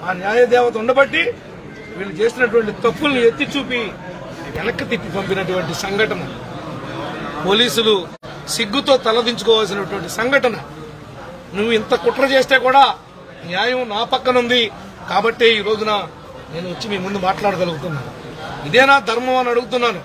ఆ న్యాయ దేవత ఉండబట్టి వీళ్ళు చేసినటువంటి తప్పుల్ని ఎత్తి చూపి వెనక్కి తిప్పి పంపినటువంటి సంఘటన పోలీసులు సిగ్గుతో తలదించుకోవాల్సినటువంటి సంఘటన నువ్వు ఇంత కుట్ర చేస్తే కూడా న్యాయం నా పక్కన ఉంది కాబట్టి ఈ రోజున నేను వచ్చి మీ ముందు మాట్లాడగలుగుతున్నాను ఇదేనా ధర్మం అని అడుగుతున్నాను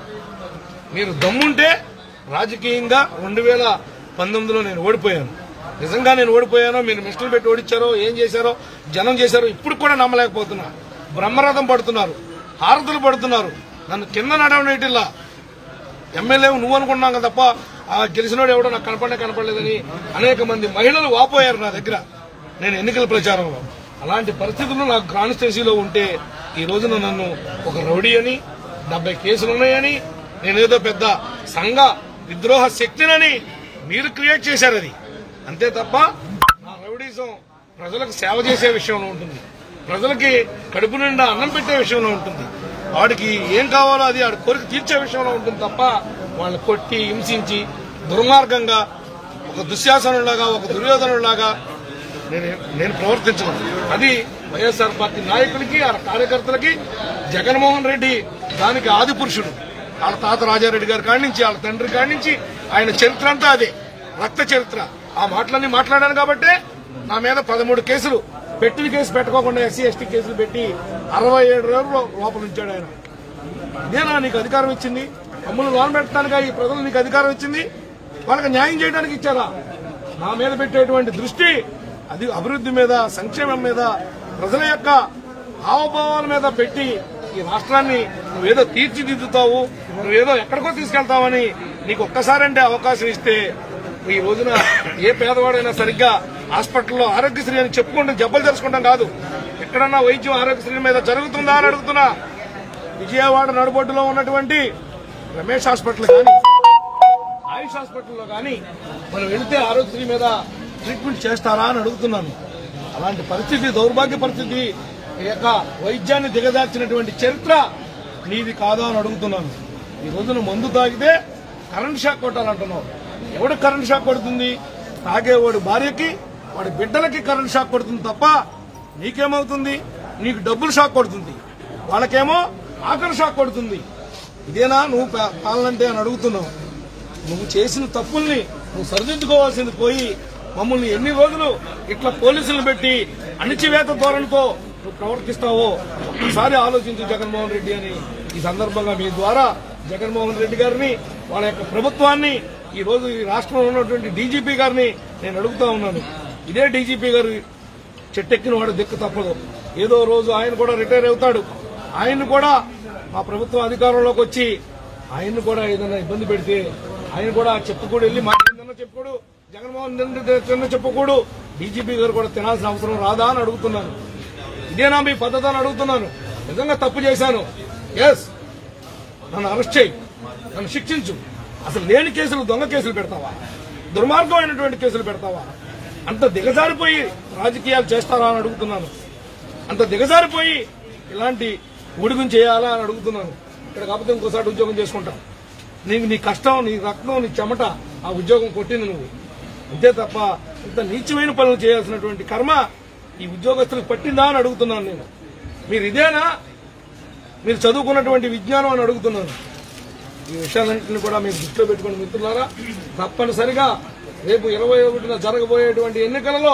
మీరు దమ్ముంటే రాజకీయంగా రెండు వేల పంతొమ్మిదిలో నేను ఓడిపోయాను నిజంగా నేను ఓడిపోయానో మీరు మిస్టులు పెట్టి ఓడించారో ఏం చేశారో జనం చేశారో ఇప్పుడు కూడా నమ్మలేకపోతున్నా బ్రహ్మరథం పడుతున్నారు హారతులు పడుతున్నారు నన్ను కింద నడవనేటిల్లా ఎమ్మెల్యే నువ్వు అనుకున్నాం కదా తప్ప ఆ గెలిచినోడు ఎవడో నాకు కనపడే కనపడలేదని అనేక మంది మహిళలు వాపోయారు నా దగ్గర నేను ఎన్నికల ప్రచారంలో అలాంటి పరిస్థితులు నాకు కాన్స్టిట్యూన్సీలో ఉంటే ఈ రోజున నన్ను ఒక రౌడీ అని డెబ్బై కేసులు ఉన్నాయని నేనేదో పెద్ద సంఘ విద్రోహ శక్తినని మీరు క్రియేట్ చేశారు అది అంతే తప్ప నా రౌడీజం ప్రజలకు సేవ చేసే విషయంలో ఉంటుంది ప్రజలకి కడుపు నిండా అన్నం పెట్టే విషయంలో ఉంటుంది వాడికి ఏం కావాలో అది వాడి కోరిక తీర్చే విషయంలో ఉంటుంది తప్ప వాళ్ళని కొట్టి హింసించి దుర్మార్గంగా ఒక దుశ్శాసనులాగా ఒక దుర్యోధనులాగా నేను నేను ప్రవర్తించను అది వైఎస్ఆర్ పార్టీ నాయకులకి ఆ కార్యకర్తలకి జగన్మోహన్ రెడ్డి దానికి ఆది పురుషుడు వాళ్ళ తాత రాజారెడ్డి గారి కాడి నుంచి వాళ్ళ తండ్రి కాడి నుంచి ఆయన చరిత్ర అంతా అదే రక్త చరిత్ర ఆ మాటలన్నీ మాట్లాడాను కాబట్టే నా మీద పదమూడు కేసులు పెట్టిన కేసు పెట్టుకోకుండా ఎస్సీ ఎస్టీ కేసులు పెట్టి అరవై ఏడు రోజులు లోపల ఉంచాడు ఆయన ఇదేనా నీకు అధికారం ఇచ్చింది మమ్మల్ని లోన్ పెట్టడానికి ఈ ప్రజలు నీకు అధికారం ఇచ్చింది వాళ్ళకి న్యాయం చేయడానికి ఇచ్చారా నా మీద పెట్టేటువంటి దృష్టి అది అభివృద్ధి మీద సంక్షేమం మీద ప్రజల యొక్క హావభావాల మీద పెట్టి ఈ రాష్ట్రాన్ని నువ్వేదో తీర్చిదిద్దుతావు నువ్వేదో ఎక్కడికో తీసుకెళ్తావని నీకు ఒక్కసారంటే అవకాశం ఇస్తే ఈ రోజున ఏ పేదవాడైనా సరిగ్గా హాస్పిటల్లో ఆరోగ్యశ్రీ అని చెప్పుకుంటూ జబ్బలు తెలుసుకుంటాం కాదు ఎక్కడన్నా వైద్యం ఆరోగ్యశ్రీ మీద జరుగుతుందా అని అడుగుతున్నా విజయవాడ నడుబొడ్డులో ఉన్నటువంటి రమేష్ హాస్పిటల్ కానీ ఆయుష్ హాస్పిటల్లో కానీ మనం వెళితే ఆరోగ్యశ్రీ మీద ట్రీట్మెంట్ చేస్తారా అని అడుగుతున్నాను అలాంటి పరిస్థితి దౌర్భాగ్య పరిస్థితి ఈ యొక్క వైద్యాన్ని దిగజార్చినటువంటి చరిత్ర నీది కాదా అని అడుగుతున్నాను ఈ రోజున మందు తాగితే కరెంట్ షాక్ కొట్టాలంటున్నావు ఎవడు కరెంట్ షాక్ కొడుతుంది తాగేవాడు భార్యకి వాడి బిడ్డలకి కరెంట్ షాక్ కొడుతుంది తప్ప నీకేమవుతుంది నీకు డబ్బులు షాక్ కొడుతుంది వాళ్ళకేమో ఆకలి షాక్ కొడుతుంది ఇదేనా నువ్వు పా- పాలనంటే అని అడుగుతున్నావు నువ్వు చేసిన తప్పుల్ని నువ్వు సరిదిద్దుకోవాల్సింది పోయి మమ్మల్ని ఎన్ని రోజులు ఇట్లా పోలీసులను పెట్టి అణిచివేత ధోరణితో నువ్వు ప్రవర్తిస్తావో ఒకసారి ఆలోచించు జగన్మోహన్ రెడ్డి అని ఈ సందర్భంగా మీ ద్వారా జగన్మోహన్ రెడ్డి గారిని వాళ్ళ యొక్క ప్రభుత్వాన్ని ఈ రోజు ఈ రాష్ట్రంలో ఉన్నటువంటి డీజీపీ గారిని నేను అడుగుతా ఉన్నాను ఇదే డీజీపీ గారు చెట్టెక్కిన వాడు దిక్కు తప్పదు ఏదో రోజు ఆయన కూడా రిటైర్ అవుతాడు ఆయన్ని కూడా మా ప్రభుత్వం అధికారంలోకి వచ్చి ఆయన్ని కూడా ఏదైనా ఇబ్బంది పెడితే ఆయన కూడా చెప్పుకోడు వెళ్ళి మాట్లాడిందన్నా చెప్పుకోడు జగన్మోహన్ రెడ్డి చెప్పుకోడు డీజీపీ గారు కూడా తినాల్సిన అవసరం రాదా అని అడుగుతున్నాను ఇదేనా మీ పద్ధతి అని అడుగుతున్నాను నిజంగా తప్పు చేశాను ఎస్ నన్ను అరెస్ట్ చేయి నన్ను శిక్షించు అసలు లేని కేసులు దొంగ కేసులు పెడతావా దుర్మార్గమైనటువంటి కేసులు పెడతావా అంత దిగజారిపోయి రాజకీయాలు చేస్తారా అని అడుగుతున్నాను అంత దిగజారిపోయి ఇలాంటి ఉడుగుం చేయాలా అని అడుగుతున్నాను ఇక్కడ కాకపోతే ఇంకోసారి ఉద్యోగం చేసుకుంటా నీకు నీ కష్టం నీ రక్తం నీ చెమట ఆ ఉద్యోగం కొట్టింది నువ్వు అంతే తప్ప ఇంత నీచమైన పనులు చేయాల్సినటువంటి కర్మ ఈ ఉద్యోగస్తులకు పట్టిందా అని అడుగుతున్నాను నేను మీరు ఇదేనా మీరు చదువుకున్నటువంటి విజ్ఞానం అని అడుగుతున్నాను ఈ విషయాలన్నింటినీ కూడా మీరు దృష్టిలో పెట్టుకుని మిత్రులారా తప్పనిసరిగా రేపు ఇరవై ఒకటిన జరగబోయేటువంటి ఎన్నికలలో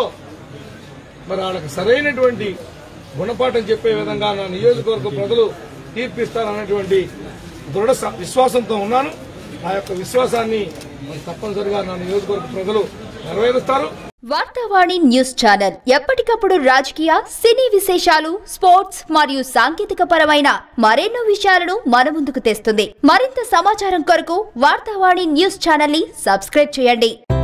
మరి వాళ్ళకి సరైనటువంటి గుణపాఠం చెప్పే విధంగా నా నియోజకవర్గ ప్రజలు తీర్పిస్తారన్నటువంటి దృఢ స- విశ్వాసంతో ఉన్నాను ఆ యొక్క విశ్వాసాన్ని మరి తప్పనిసరిగా నా నియోజకవర్గ ప్రజలు నెరవేరుస్తారు వార్తావాణి న్యూస్ ఛానల్ ఎప్పటికప్పుడు రాజకీయ సినీ విశేషాలు స్పోర్ట్స్ మరియు సాంకేతిక పరమైన మరెన్నో విషయాలను మన ముందుకు తెస్తుంది మరింత సమాచారం కొరకు వార్తావాణి న్యూస్ ఛానల్ ని సబ్స్క్రైబ్ చేయండి